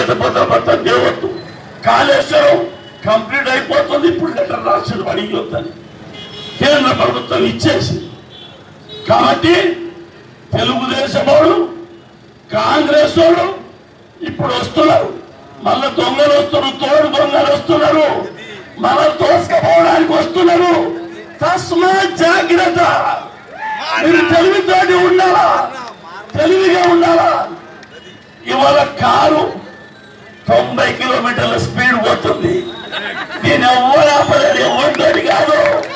లేకపోతే మొత్తం దేవద్దు కాళేశ్వరం కంప్లీట్ అయిపోతుంది ఇప్పుడు లెటర్ రాసింది అడిగొద్దని కేంద్ర ప్రభుత్వం ఇచ్చేసి కాబట్టి తెలుగుదేశం వాడు కాంగ్రెస్ వాడు ఇప్పుడు వస్తున్నారు మళ్ళా దొంగలు వస్తున్నారు తోడు దొంగలు వస్తున్నారు మన తోసుకపోవడానికి వస్తున్నారు తస్మా జాగ్రత్త మీరు తెలివితోటి ఉండాలా తెలివిగా ఉండాలా ఇవాళ కారు తొంభై కిలోమీటర్ల స్పీడ్ పోతుంది నేను ఎవరు ఆపలేడు ఎవరితోటి కాదు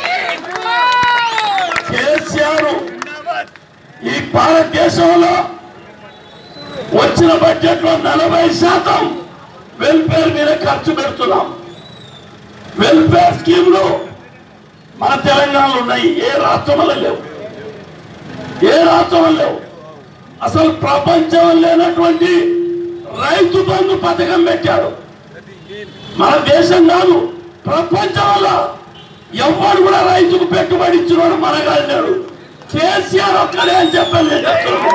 కేసీఆర్ ఈ భారతదేశంలో వచ్చిన బడ్జెట్ లో నలభై శాతం వెల్ఫేర్ మీద ఖర్చు పెడుతున్నాం వెల్ఫేర్ స్కీమ్లు మన తెలంగాణలో ఉన్నాయి ఏ రాష్ట్రంలో లేవు ఏ రాష్ట్రంలో లేవు అసలు ప్రపంచం లేనటువంటి రైతు బంధు పథకం పెట్టాడు మన దేశం కాదు ప్రపంచంలో ఎవ్వడు కూడా రైతుకు పెట్టుబడి ఇచ్చినాడు మనగాడు కేసీఆర్ ఒక్కడే అని చెప్పాను నేను చెప్తున్నాను.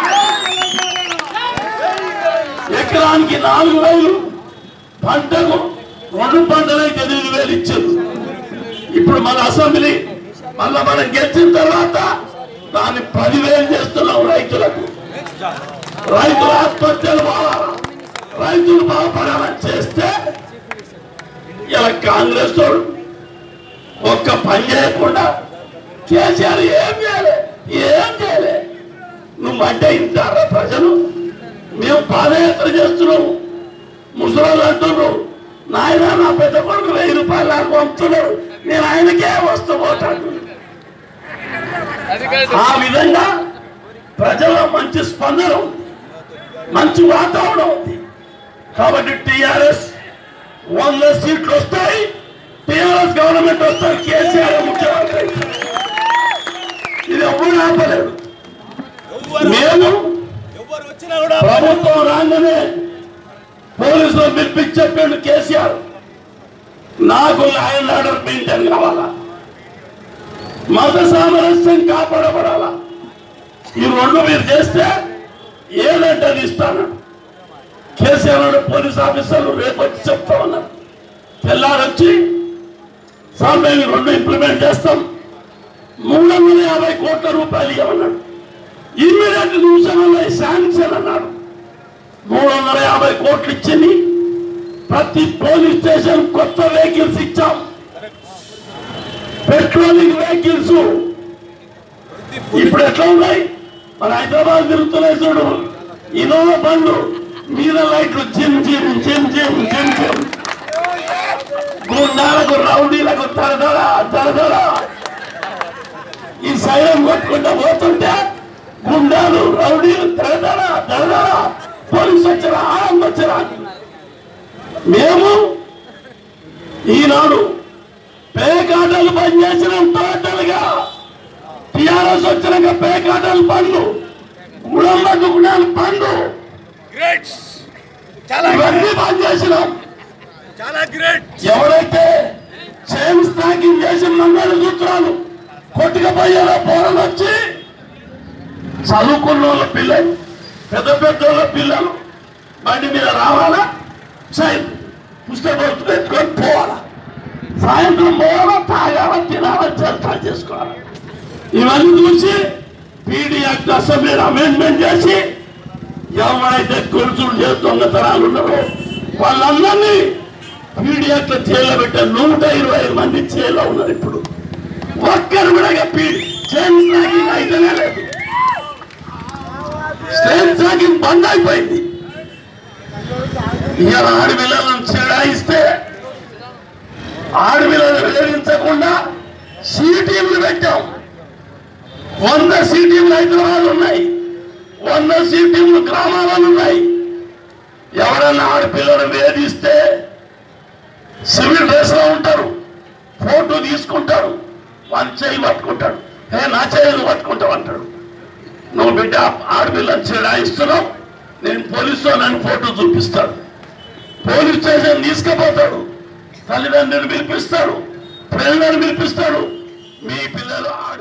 ఎకరానికి నాలుగు వేలు పంటకు రెండు పంటలైతే ఎనిమిది వేలు ఇచ్చారు ఇప్పుడు మన అసెంబ్లీ మళ్ళా మనం గెలిచిన తర్వాత దాన్ని పదివేలు చేస్తున్నాం రైతులకు రైతుల ఆత్మహత్యలు పోవాలా రైతులు బాగుపడాలని చేస్తే ఇలా కాంగ్రెస్ వాడు ఒక్క పని చేయకుండా కేసీఆర్ ఏం చేయలే ఏం చేయలే నువ్వు అంటే ఇంటారా ప్రజలు మేము పాదయాత్ర చేస్తున్నాము ముసలాళ్ళు అంటున్నారు నాయన నా పెద్ద కొడుకు వెయ్యి రూపాయలు నాకు పంపుతున్నాడు నేను ఆయనకే వస్తూ పోతాను ఆ విధంగా ప్రజల్లో మంచి స్పందన ఉంది మంచి వాతావరణం ఉంది కాబట్టి టిఆర్ఎస్ వంద సీట్లు వస్తాయి టిఆర్ఎస్ గవర్నమెంట్ వస్తాయి కేసీఆర్ ముఖ్యమంత్రి అవుతారు. ఇది ఎవ్వరు ఆపలేడు మేము ఎవరు వచ్చినా కూడా ప్రభుత్వం రాగానే పోలీసులు పిలిపించి చెప్పాడు కేసీఆర్ నాకు లైన్ ఆర్డర్ మెయింటైన్ కావాలా మత సామరస్యం కాపాడబడాలా ఈ రెండు మీరు చేస్తే ఏదంటే అది ఇస్తాను కేసీఆర్ నాడు పోలీస్ ఆఫీసర్లు రేపు వచ్చి చెప్తామన్నారు తెల్లారొచ్చి సార్ మేము ఈ రెండు ఇంప్లిమెంట్ చేస్తాం మూడు వందల యాభై కోట్ల రూపాయలు ఇవ్వమన్నాడు ఇమ్మీడియట్ నిమిషంలో శాంక్షన్ అన్నాడు మూడు వందల యాభై కోట్లు ఇచ్చింది ప్రతి పోలీస్ స్టేషన్ కొత్త వెహికల్స్ ఇచ్చాం పెట్రోలింగ్ వెహికల్స్ ఇప్పుడు ఎట్లా ఉన్నాయి మన హైదరాబాద్ తిరుగుతున్నాయి చూడు ఇన్నోవా బండ్లు మీద లైట్లు జిమ్ జిమ్ జిమ్ జిమ్ జిమ్ జిమ్ గుండాలకు రౌడీలకు తరదర తరదర ఈ సైరం కొట్టుకుంటా పోతుంటే గుండాలు రౌడీలు తరదర తరదర పోలీసు వచ్చారా ఆనందం వచ్చారా మేము ఈనాడు పేకాటలు బంద్ చేసినాం టోటల్ గా టిఆర్ఎస్ వచ్చినాక పేకాటలు బండ్లు గుడంబకు గుణాలు బండ్లు గ్రేట్ చాలా ఇవన్నీ బంద్ చేసినాం చాలా గ్రేట్ ఎవరైతే చైన్ స్టాకింగ్ చేసి మంగళ సూత్రాలు కొట్టుకపోయేలా పోరలు వచ్చి చదువుకున్న వాళ్ళ పిల్లలు పెద్ద పెద్ద వాళ్ళ పిల్లలు బండి మీద రావాలా చైన్ పుస్తకం పెట్టుకొని పోవాలా సాయంత్రం పోవాలా తాగాలా తినాలా చేస్తా చేసుకోవాలా ఇవన్నీ చూసి పీడీ యాక్ట్ అసెంబ్లీని అమెండ్మెంట్ చేసి ఎవరైతే కొడుచులు చేసి దొంగతనాలు ఉన్నారో వాళ్ళందరినీ పీడియాట్లో జైల్లో పెట్టారు నూట ఇరవై ఐదు మంది జైల్లో ఉన్నారు ఇప్పుడు ఒక్కరు కూడా పీడి చైన్ స్నాకింగ్ అయితేనే లేదు చైన్ స్నాకింగ్ బంద్ అయిపోయింది ఇవాళ ఆడపిల్లలను చెడాయిస్తే ఆడపిల్లలను వేధించకుండా సీటీంలు పెట్టాం వంద సీటీంలు హైదరాబాద్ ఉన్నాయి వంద సీటీంలు గ్రామాలలో ఉన్నాయి ఎవరన్నా ఆడపిల్లలు వేధిస్తే సివిల్ డ్రెస్ లో ఉంటారు ఫోటో తీసుకుంటారు వాని చేయి పట్టుకుంటాడు ఏ నా చేయి పట్టుకుంటావు అంటాడు నువ్వు బిడ్డ ఆడపిల్లని చెడాయిస్తున్నావు నేను పోలీసు నన్ను ఫోటో చూపిస్తాడు పోలీస్ స్టేషన్ తీసుకుపోతాడు తల్లిదండ్రులు పిలిపిస్తాడు పిల్లలను పిలిపిస్తాడు మీ పిల్లలు